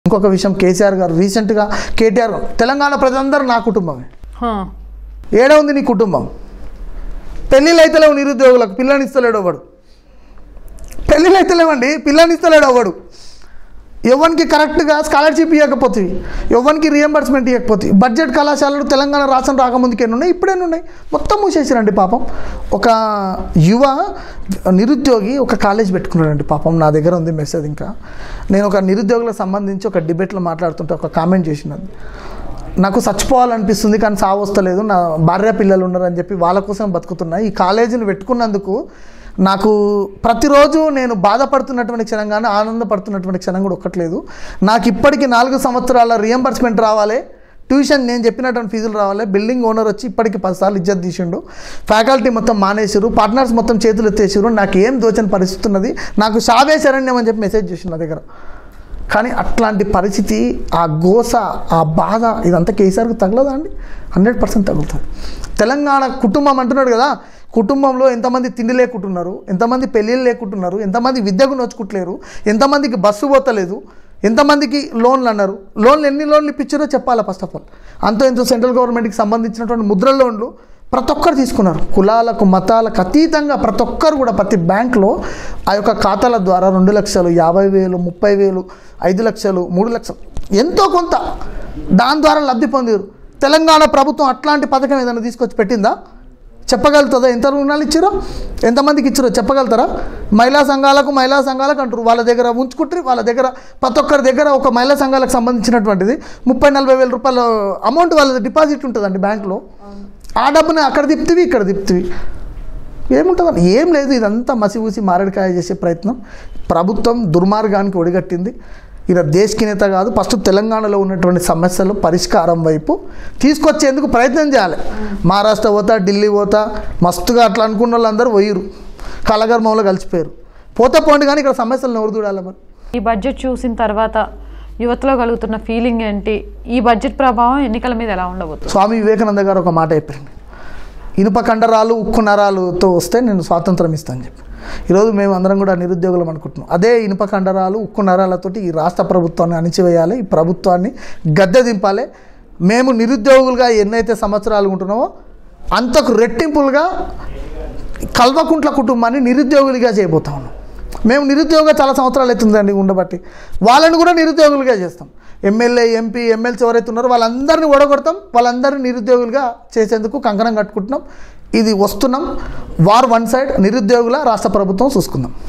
ఇంకొక విషయం కేసీఆర్ గారు రీసెంట్గా కేటీఆర్ తెలంగాణ ప్రజలందరూ నా కుటుంబమే హా. ఏడ ఉంది నీ కుటుంబం పెళ్ళిళ్ళు అయితే లేవు నిరుద్యోగులకు పిల్లని ఇస్తలేడు ఒకడు పెళ్ళిళ్ళు అయితే లేవండి పిల్లని ఇస్తలేడు ఒకడు ఎవరికి కరెక్ట్గా స్కాలర్షిప్ ఇవ్వకపోతే ఎవరికి రియంబర్స్మెంట్ ఇవ్వకపోతే బడ్జెట్ కళాశాలలు తెలంగాణ రాష్ట్రం రాకముందుకే ఉన్నాయి ఇప్పుడేనే ఉన్నాయి మొత్తం మూసేసారండి పాపం ఒక యువ నిరుద్యోగి ఒక కాలేజ్ పెట్టుకున్నాడండి పాపం నా దగ్గర ఉంది మెసేజ్ ఇంకా నేను ఒక నిరుద్యోగులకు సంబంధించి ఒక డిబేట్లో మాట్లాడుతుంటే ఒక కామెంట్ చేసినది నాకు చచ్చిపోవాలనిపిస్తుంది కానీ సావు వస్తలేదు నా భార్య పిల్లలు ఉన్నారని చెప్పి వాళ్ళ కోసం బతుకుతున్నా ఈ కాలేజీని పెట్టుకున్నందుకు నాకు ప్రతిరోజు నేను బాధపడుతున్నటువంటి క్షణం కానీ ఆనందపడుతున్నటువంటి క్షణం కూడా ఒక్కట్లేదు నాకు ఇప్పటికి నాలుగు సంవత్సరాల రియంబర్స్మెంట్ రావాలి ట్యూషన్ నేను చెప్పినటువంటి ఫీజులు రావాలి బిల్డింగ్ ఓనర్ వచ్చి ఇప్పటికి పదిసార్లు ఇజ్జత్ తీసిండు ఫ్యాకల్టీ మొత్తం మానేసారు పార్ట్నర్స్ మొత్తం చేతులు ఎత్తేసారు నాకు ఏం దోచని పరిస్థితి ఉన్నది నాకు షావే శరణ్యం అని చెప్పి మెసేజ్ చేసిండు నా దగ్గర కానీ అట్లాంటి పరిస్థితి ఆ గోస ఆ బాధ ఇదంతా కేసీఆర్కి తగలదా అండి హండ్రెడ్ పర్సెంట్ తగులుతుంది తెలంగాణ కుటుంబం అంటున్నాడు కదా కుటుంబంలో ఎంతమంది తిండి లేకుంటున్నారు ఎంతమంది పెళ్ళిళ్ళు లేకుంటున్నారు ఎంతమంది విద్యకు నోచుకుంటలేరు ఎంతమందికి బస్సు పోతలేదు ఎంతమందికి లోన్లు అన్నారు లోన్లు ఎన్ని లోన్లు ఇప్పించారో చెప్పాలి ఫస్ట్ ఆఫ్ ఆల్ అంతో ఎంతో సెంట్రల్ గవర్నమెంట్కి సంబంధించినటువంటి ముద్ర లోన్లు ప్రతి ఒక్కరు తీసుకున్నారు కులాలకు మతాలకు అతీతంగా ప్రతి ఒక్కరు కూడా ప్రతి బ్యాంక్లో ఆ యొక్క ఖాతాల ద్వారా రెండు లక్షలు యాభై వేలు ముప్పై వేలు ఐదు లక్షలు మూడు లక్షలు ఎంతో కొంత దాని ద్వారా లబ్ధి పొందారు తెలంగాణ ప్రభుత్వం అట్లాంటి పథకం ఏదైనా తీసుకొచ్చి పెట్టిందా చెప్పగలుగుతుందా ఎంత రుణాలు ఇచ్చారో ఎంతమందికి ఇచ్చారో చెప్పగలుగుతారా మహిళా సంఘాలకు మహిళా సంఘాలకు అంటారు వాళ్ళ దగ్గర ఉంచుకుంటారు వాళ్ళ దగ్గర ప్రతి ఒక్కరి దగ్గర ఒక మహిళా సంఘాలకు సంబంధించినటువంటిది ముప్పై నలభై వేల రూపాయల అమౌంట్ వాళ్ళ డిపాజిట్ ఉంటుందండి బ్యాంక్లో ఆ డబ్బుని అక్కడ తిప్పుతివి ఇక్కడ తిప్పుతివి ఏముంటుందండి ఏం లేదు ఇదంతా మసిపూసి మారడికాయ చేసే ప్రయత్నం ప్రభుత్వం దుర్మార్గానికి ఒడిగట్టింది ఇలా దేశకి నేత కాదు ఫస్ట్ తెలంగాణలో ఉన్నటువంటి సమస్యలు పరిష్కారం వైపు తీసుకొచ్చేందుకు ప్రయత్నం చేయాలి మహారాష్ట్ర పోతా ఢిల్లీ పోతా మస్తుగా అట్లా అనుకున్న వాళ్ళందరూ పోయిరు కలగర్మంలో కలిసిపోయారు పోతే పోండి కానీ ఇక్కడ సమస్యలను ఎవరు చూడాలి మరి ఈ బడ్జెట్ చూసిన తర్వాత యువతలో కలుగుతున్న ఫీలింగ్ ఏంటి ఈ బడ్జెట్ ప్రభావం ఎన్నికల మీద ఎలా ఉండబోతుంది స్వామి వివేకానంద గారు ఒక మాట చెప్పారండి ఇనుప కండరాలు ఉక్కు నరాలుతో వస్తే నేను స్వాతంత్రం ఇస్తాను చెప్పి ఈరోజు మేము అందరం కూడా నిరుద్యోగులం అనుకుంటున్నాం అదే ఇనుప కండరాలు ఉక్కు నరాలతోటి ఈ రాష్ట్ర ప్రభుత్వాన్ని అణిచివేయాలి ఈ ప్రభుత్వాన్ని గద్దె దింపాలి మేము నిరుద్యోగులుగా ఎన్నైతే సంవత్సరాలు ఉంటున్నామో అంతకు రెట్టింపులుగా కల్వకుంట్ల కుటుంబాన్ని నిరుద్యోగులుగా చేయబోతా ఉన్నాం మేము నిరుద్యోగ చాలా సంవత్సరాలు అవుతుందండి ఉండబట్టి వాళ్ళని కూడా నిరుద్యోగులుగా చేస్తాం ఎమ్మెల్యే ఎంపీ ఎమ్మెల్సీ ఎవరైతే ఉన్నారో వాళ్ళందరినీ ఓడగొడతాం వాళ్ళందరినీ నిరుద్యోగులుగా చేసేందుకు కంకణం కట్టుకుంటున్నాం ఇది వస్తున్నాం వార్ వన్ సైడ్ నిరుద్యోగుల రాష్ట్ర ప్రభుత్వం చూసుకుందాం